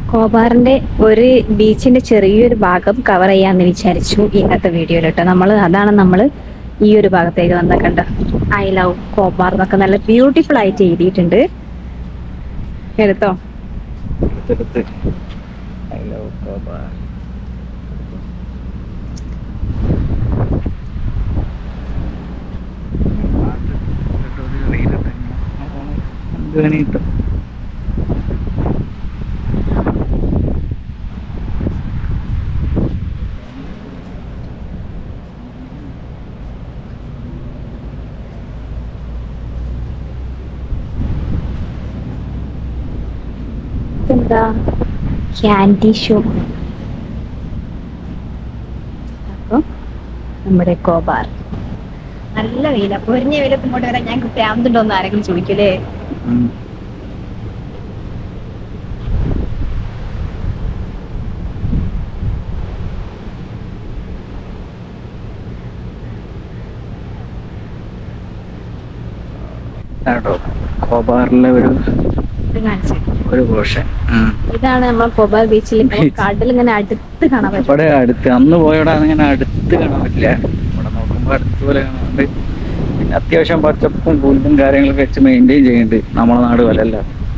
കോബാറിന്റെ ഒരു ബീച്ചിന്റെ ചെറിയൊരു ഭാഗം കവർ ചെയ്യാന്ന് വിചാരിച്ചു ഇന്നത്തെ വീഡിയോയിൽ കേട്ടോ നമ്മൾ അതാണ് നമ്മൾ ഈ ഒരു ഭാഗത്തേക്ക് വന്ന കണ്ട ഐ ലവ് കോബാർ എന്നൊക്കെ നല്ല ബ്യൂട്ടിഫുൾ ആയിട്ട് എഴുതിയിട്ടുണ്ട് എടുത്തോ എടുത്തെടുത്ത് I love Cobar. എന്ത് പണി കിട്ടും എന്താ ക്യാൻഡി ഷോപ്പ് അപ്പം നമ്മുടെ കോബാർ നല്ല വെയില പൊരിഞ്ഞ വെയിലത്ത് ഇങ്ങോട്ട് വരാൻ ഞാൻ പ്രാന്തുണ്ടോ എന്ന് ആരെങ്കിലും ചോദിക്കൂലേ ഉം. കേട്ടോ കോബാറിലെ ഒരു ഇത് കാണിച്ചു ഒരു പോർഷൻ ഇതാണ് നമ്മൾ കോബാർ ബീച്ചിൽ Beach. കടൽ ഇങ്ങനെ അടുത്ത് കാണാൻ പറ്റും ഇവിടെ അടുത്ത് അന്ന് പോയവിടെ അങ്ങനെ അടുത്ത് കാണാൻ പറ്റില്ല ഇവിടെ നോക്കുമ്പോ അടുത്ത് പോലെ കാണാറുണ്ട് പിന്നെ അത്യാവശ്യം പച്ചപ്പും പുല്ലും കാര്യങ്ങളൊക്കെ വെച്ച് മെയിൻറ്റെയിൻ ചെയ്യുന്നുണ്ട് നമ്മളെ നാട് പോലല്ല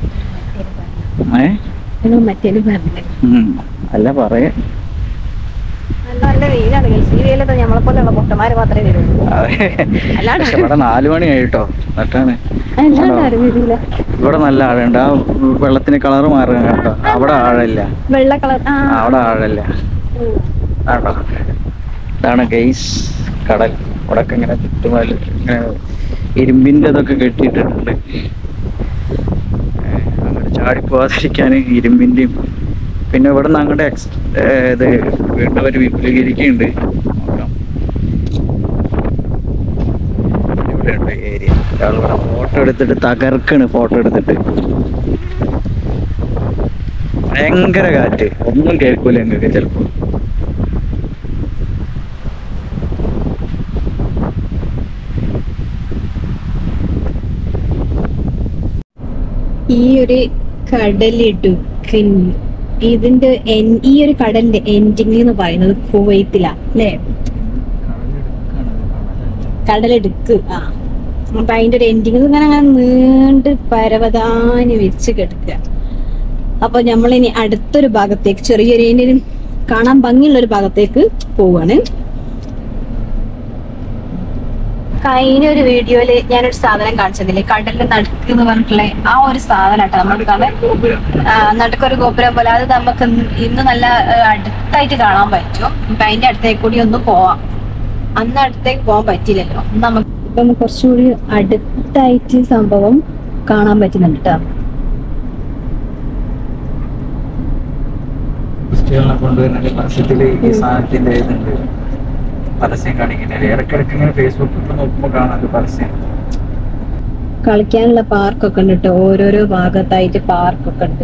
ഏ നിങ്ങൾ മറ്റേലും പറഞ്ഞില്ലേ ഉം. അല്ല പറയാ നല്ല നല്ല വെയിലാണ് ഗൾഫ്. ഈ വെയിലത്ത് നമ്മളെ പോലെയുള്ള പൊട്ടന്മാര് മാത്രമേ വരുള്ളൂ അതെ അല്ലാണ്ട് പക്ഷെ ഇവിടെ നാല് മണി ആയിട്ടോ എന്നിട്ടാണ് അല്ലാണ്ട് ആരും വരില്ല ഇവിടെ നല്ല ആഴുണ്ട് ആ വെള്ളത്തിന് കളർ മാറുക കേട്ടോ അവിടെ ആഴല്ല വെള്ള കളർ ആ ആ, അവിടെ ആഴല്ല ഉം. ആട്ടോ ഇതാണ് ഗെയ്സ് കടൽ ഇവിടെ ഒക്കെ ഇങ്ങനെ ചുറ്റുമാല് ഇങ്ങനെ ഇരുമ്പിന്റെ ഇതൊക്കെ കെട്ടിയിട്ടിട്ടുണ്ട് ഏഹ് അങ്ങനെ ചാടിപ്പോവാതിരിക്കാൻ ഇരുമ്പിന്റെയും പിന്നെ ഇവിടെ നിന്ന് അങ്ങോട്ട് എക്സ് ഏഹ് ഇത് വീണ്ടും ഒരു വിപുലീകരിക്കുന്നുണ്ട് നോക്കാം ഇവിടെ ഉണ്ട് ഏരിയ ഒരാൾ ഇവിടെ ഫോട്ടോ എടുത്തിട്ട് തകർക്കാണ് ഫോട്ടോ എടുത്തിട്ട് ഭയങ്കര കാറ്റ് ഒന്നും കേൾക്കൂല നിങ്ങൾക്ക് ചിലപ്പോ ഈ ഒരു കടലിടുക്കിൻ ഇതിന്റെ എൻ- ഈ ഒരു കടലിന്റെ എൻഡിങ് എന്ന് പറയുന്നത് കുവൈത്തിലാ അല്ലേ കടലിടുക്ക് ആ അപ്പൊ അതിന്റെ ഒരു എൻഡിങ് ഇങ്ങനെ അങ്ങനെ നീണ്ട് പരവതാനി വിരിച്ച് കിടക്കുക അപ്പൊ നമ്മളിനി അടുത്തൊരു ഭാഗത്തേക്ക് ചെറിയൊരു ഇതിന്റെ ഒരു കാണാൻ ഭംഗിയുള്ള ഒരു ഭാഗത്തേക്ക് പോവാണ് കഴിഞ്ഞ ഒരു വീഡിയോയില് ഞാനൊരു സാധനം കാണിച്ചതില്ലേ കടലിന്റെ നടുക്ക് എന്ന് പറഞ്ഞിട്ടുള്ള ആ ഒരു സാധനം കേട്ടോ നമ്മൾ കാണാൻ ആ, നടുക്കൊരു ഗോപുരം പോലെ അത് നമുക്ക് ഇന്ന് ഇന്ന് നല്ല ആ, അടുത്തായിട്ട് കാണാൻ പറ്റും അപ്പൊ അതിന്റെ അടുത്തേക്ക് കൂടി ഒന്ന് പോവാം അന്ന് അടുത്തേക്ക് പോകാൻ പറ്റില്ലല്ലോ അന്ന് നമുക്ക് ഇപ്പം കുറച്ചുകൂടി അടുത്തായിട്ട് സംഭവം കാണാൻ പറ്റുന്നുണ്ട് കേട്ടോ കുട്ടികളെ കൊണ്ടുവരുന്ന പരസ്യത്തില് ഈ സാധനത്തിന്റെ ഇതുണ്ട് പരസ്യം കാണിക്കുന്നില്ല ഇടയ്ക്കിടയ്ക്ക് ഇങ്ങനെ ഫേസ്ബുക്കിൽ നോക്കുമ്പോൾ കാണാൻ പരസ്യം കളിക്കാനുള്ള പാർക്കൊക്കെ ഉണ്ട് കേട്ടോ ഓരോരോ ഭാഗത്തായിട്ട് പാർക്കൊക്കെ ഉണ്ട്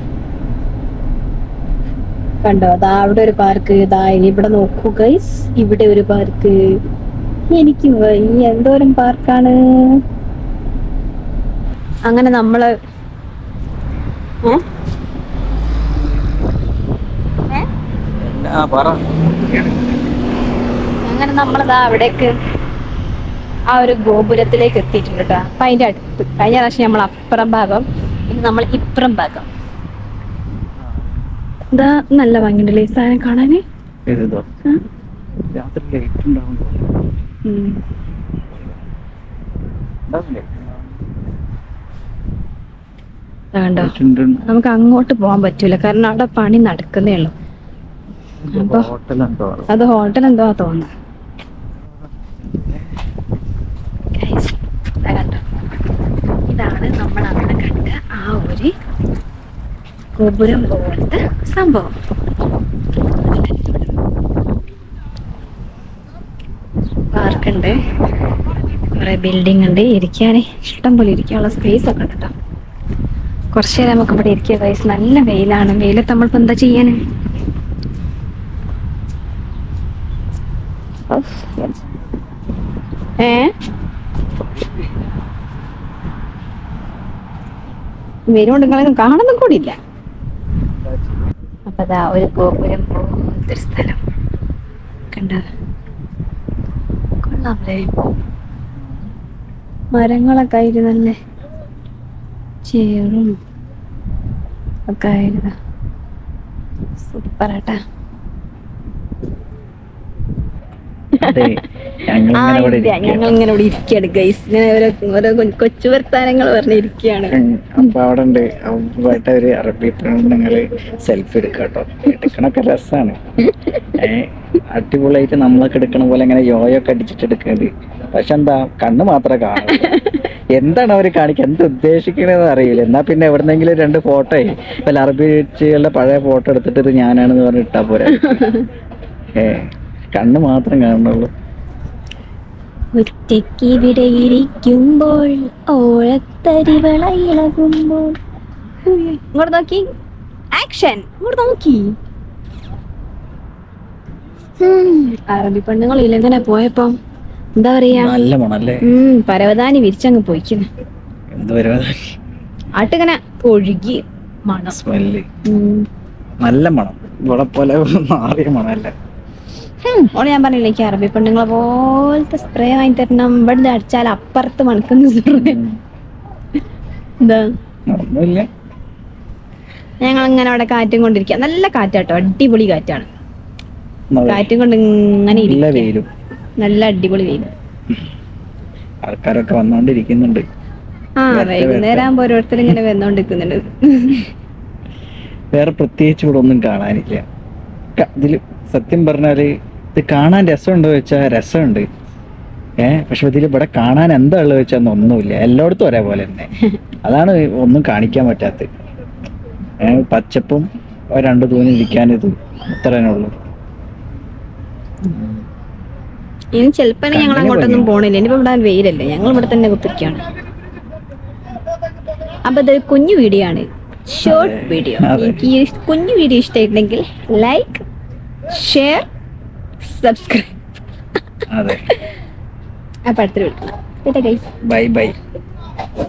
കണ്ടോ അതാ അവിടെ ഒരു പാർക്ക് ഇതാ ഇവിടെ നോക്കൂ ഗൈസ് ഇവിടെ ഒരു പാർക്ക് എനിക്ക് വയ്യ എന്തോരം പാർക്കാണ് അങ്ങനെ നമ്മള് ഏ? ഏ? ആ പറ അങ്ങനെ നമ്മളിതാ അവിടേക്ക് ആ ഒരു ഗോപുരത്തിലേക്ക് എത്തിയിട്ടുണ്ട് കേട്ടോ അപ്പൊ അതിന്റെ അടുത്ത് കഴിഞ്ഞ പ്രാവശ്യം നമ്മൾ അപ്പുറം ഭാഗം ഇനി നമ്മൾ ഇപ്പുറം ഭാഗം ഇതാ നല്ല ഭംഗിയുണ്ടല്ലേ ഈ സാധനം കാണാന് ഇതോ ആ? രാത്രി ലൈറ്റ് ഉണ്ടാവും ഉം. ഉണ്ടാവില്ലേ ദാ കണ്ടോ Light ഉണ്ട്. നമുക്ക് അങ്ങോട്ട് പോകാൻ പറ്റൂല കാരണം അവിടെ പണി നടക്കുന്നേ ഉള്ളൂ അപ്പൊ ഹോട്ടൽ എന്തോ അത് ഹോട്ടൽ എന്തോ തോന്നുന്നു Guys, ദാ കണ്ടോ ഇതാണ് നമ്മൾ അന്ന് കണ്ട ആ ഒരു ഗോപുരം പോലത്തെ സംഭവം പാർക്കുണ്ട് കുറെ ബിൽഡിംഗ് ഉണ്ട് ഇരിക്കാനേ ഇഷ്ടം പോലെ ഇരിക്കാനുള്ള സ്പേസ് ഒക്കെ ഉണ്ട് കേട്ടോ കുറച്ചു നേരം നമുക്ക് ഇവിടെ ഇരിക്കുക വയസ്സ് നല്ല വെയിലാണ് വെയിലത്ത് നമ്മളിപ്പോ എന്താ ചെയ്യാന് ഉഫ്. ഏ വരുകൊണ്ട് നിങ്ങളൊന്നും കാണുന്നും കൂടിയില്ല അപ്പൊ അതാ ഒരു ഗോപുരം പോലത്തെ ഒരു സ്ഥലം കണ്ട കൊള്ളാമല്ലേ മരങ്ങളൊക്കെ ആയിട്ട് നല്ല ചേറും ഒക്കെ ആയിരുന്നു സൂപ്പർ ആട്ടാ അതെ ഞങ്ങൾ ഇങ്ങനെ ഇവിടെ ഇരിക്കുകയാണ്. ഞങ്ങൾ ഇങ്ങനെ ഇവിടെ ഇരിക്കുകയാണ് ഗൈസ് ഇങ്ങനെ ഓരോ ഓരോ കൊ- കൊച്ചു വർത്താനങ്ങൾ പറഞ്ഞിരിക്കുകയാണ് ഉം. അപ്പൊ അവിടെ ഉണ്ട് അവരുമായിട്ട് ഒരു അറബി പെണ്ണുങ്ങള് സെൽഫി എടുക്കുക കേട്ടോ എടുക്കണൊക്കെ രസാണ് ഏ അടിപൊളിയായിട്ട് നമ്മളൊക്കെ എടുക്കണ പോലെ ഇങ്ങനെ യോയൊക്കെ അടിച്ചിട്ട് എടുക്കുന്നുണ്ട് പക്ഷെ എന്താ കണ്ണ് മാത്രമേ കാണൂ എന്താണ് അവര് കാണിക്കുക എന്ത് ഉദ്ദേശിക്കണെന്ന് അറിയില്ല എന്നാ പിന്നെ എവിടെന്നെങ്കിലും രണ്ട് ഫോട്ടോ വല്ല അറബി ചേച്ചികളുടെ പഴയ ഫോട്ടോ എടുത്തിട്ട് ഇത് ഞാനാണെന്ന് പറഞ്ഞ് ഇട്ടാ പോരാ ഏ കണ്ണ് മാത്രം കാണുന്നുള്ളൂ ഒറ്റയ്ക്കിവിടെ ഇരിക്കുമ്പോൾ ഓഴത്തരിവള ഇളകുമ്പോൾ ഇങ്ങോട്ട് നോക്കി ആക്ഷൻ ഇങ്ങോട്ട് നോക്കി ഉം, അറബി പെണ്ണുങ്ങൾ ഇല്ലെങ്ങനെ പോയപ്പം എന്താ പറയാ നല്ല മണല്ലേ ഉം പരവതാനി വിരിച്ചങ്ങ് പോയിക്കുന്നു എന്ത് വരുവാ ആട്ടിങ്ങനെ ഒഴുകി മണം സ്മെല്ല് ഉം. നല്ല മണം ഇവിടെ പോലെ മാറിയ മണമല്ല ഹും, ഓള് ഞാൻ പറഞ്ഞില്ലേ എനിക്ക് അറബി പെണ്ണുങ്ങളെ പോലത്തെ സ്പ്രേ വാങ്ങി തരണം ഇവിടെ അടിച്ചാൽ അപ്പുറത്ത് മണക്കുന്ന സ്പ്രേ എന്താ ഒന്നുമില്ല ഞങ്ങൾ ഇങ്ങനെ അവിടെ കാറ്റും കൊണ്ടിരിക്കുക നല്ല കാറ്റാട്ടോ അടിപൊളി കാറ്റാണ് നല്ല കാറ്റും കൊണ്ട് ഇങ്ങനെ ഇരിക്കുക വെയിലും നല്ല അടിപൊളി വെയിൽ ആൾക്കാരൊക്കെ വന്നോണ്ടിരിക്കുന്നുണ്ട് ആ വരട്ടെ, വൈകുന്നേരം ആകുമ്പോ ഓരോരുത്തർ ഇങ്ങനെ വന്നോണ്ടിരിക്കുന്നുണ്ട് വേറെ പ്രത്യേകിച്ച് ഇവിടെ ഒന്നും കാണാനില്ല ക- ഇതില് സത്യം പറഞ്ഞാല് ഇത് കാണാൻ രസമുണ്ടോ വെച്ചാൽ രസമുണ്ട് ഏ പക്ഷെ ഇതിൽ ഇവിടെ കാണാൻ എന്താ ഉള്ളത് വെച്ചാൽ ഒന്നുമില്ല എല്ലായിടത്തും ഒരേപോലെ തന്നെ അതാണ് ഒന്നും കാണിക്കാൻ പറ്റാത്തത് ഏ പച്ചപ്പും ഒരു രണ്ട് തൂണി ഇരിക്കാൻ ഇത് ഇത്രേ ഉള്ളൂ ഇനി ചിലപ്പോ ഞങ്ങൾ കണ്ണിന് അങ്ങോട്ടൊന്നും ഭംഗിയാ. പോണില്ല ഇനിയിപ്പോ ഇവിടെ വെയിലല്ലേ ഞങ്ങൾ ഇവിടെ തന്നെ കുത്തിരിക്കുകയാണ് അപ്പൊ ഇതൊരു കുഞ്ഞു വീഡിയോ ആണ് ഷോർട്ട് അതെ. വീഡിയോ അതെ. എനിക്ക് ഈ കുഞ്ഞു വീഡിയോ ഇഷ്ടമായിട്ടുണ്ടെങ്കിൽ ലൈക്ക് ഷെയർ സബ്സ്ക്രൈബ് അതെ അപ്പൊ അടുത്തൊരു വിളിക്കണം കേട്ടോ ഗൈസ് ബൈ ബൈ